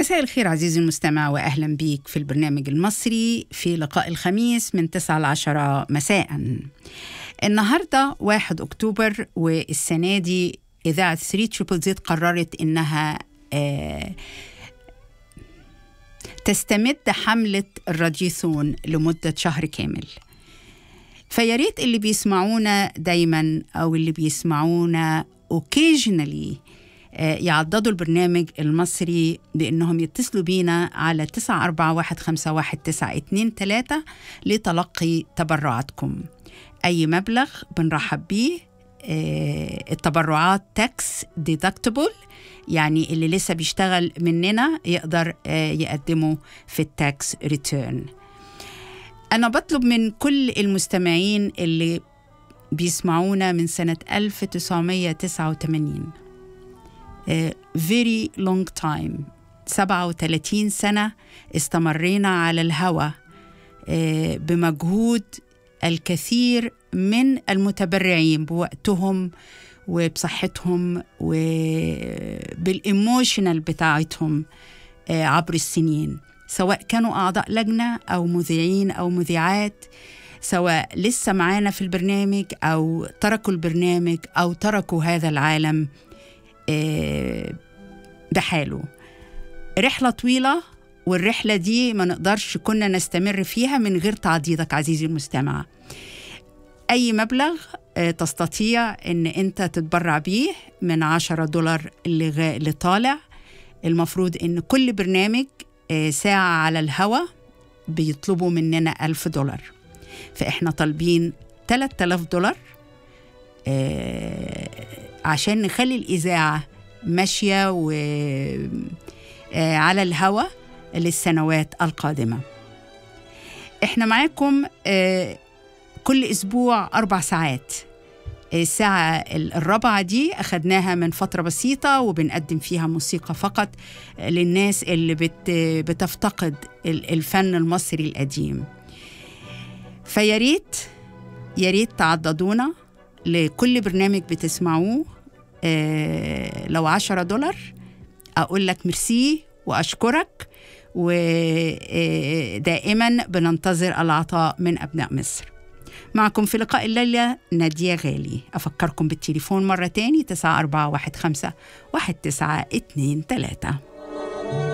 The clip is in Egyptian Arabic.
مساء الخير عزيزي المستمع واهلا بيك في البرنامج المصري في لقاء الخميس من 9 ل 10 مساء. النهارده 1 اكتوبر والسنه دي اذاعه 3 تريبل زيت قررت انها آه تستمد حمله الراديوثون لمده شهر كامل. فيا ريت اللي بيسمعونا دايما او اللي بيسمعونا occasionally يعضدوا البرنامج المصري بأنهم يتصلوا بينا على 941 لتلقي تبرعاتكم أي مبلغ بنرحب بيه التبرعات تاكس ديدكتبل يعني اللي لسه بيشتغل مننا يقدر يقدمه في التاكس ريتيرن أنا بطلب من كل المستمعين اللي بيسمعونا من سنة 1989 very long time 37 سنة استمرينا على الهوى بمجهود الكثير من المتبرعين بوقتهم وبصحتهم وبالإيموشنال بتاعتهم عبر السنين سواء كانوا أعضاء لجنة أو مذيعين أو مذيعات سواء لسه معانا في البرنامج أو تركوا البرنامج أو تركوا هذا العالم بحاله رحلة طويلة والرحلة دي ما نقدرش كنا نستمر فيها من غير تعضيدك عزيزي المستمع أي مبلغ تستطيع أن أنت تتبرع بيه من عشرة دولار اللي, اللي طالع المفروض أن كل برنامج ساعة على الهوا بيطلبوا مننا ألف دولار فإحنا طالبين 3000 دولار عشان نخلي الإذاعة ماشية و على الهوا للسنوات القادمة احنا معاكم كل أسبوع أربع ساعات الساعة الرابعة دي أخدناها من فترة بسيطة وبنقدم فيها موسيقى فقط للناس اللي بت بتفتقد الفن المصري القديم فياريت ياريت تعضدونا لكل برنامج بتسمعوه آه لو عشرة دولار أقول لك ميرسي وأشكرك ودائما بننتظر العطاء من أبناء مصر معكم في لقاء الليلة نادية غالي أفكركم بالتليفون مرة تاني تسعة أربعة واحد خمسة واحد تسعة اتنين تلاتة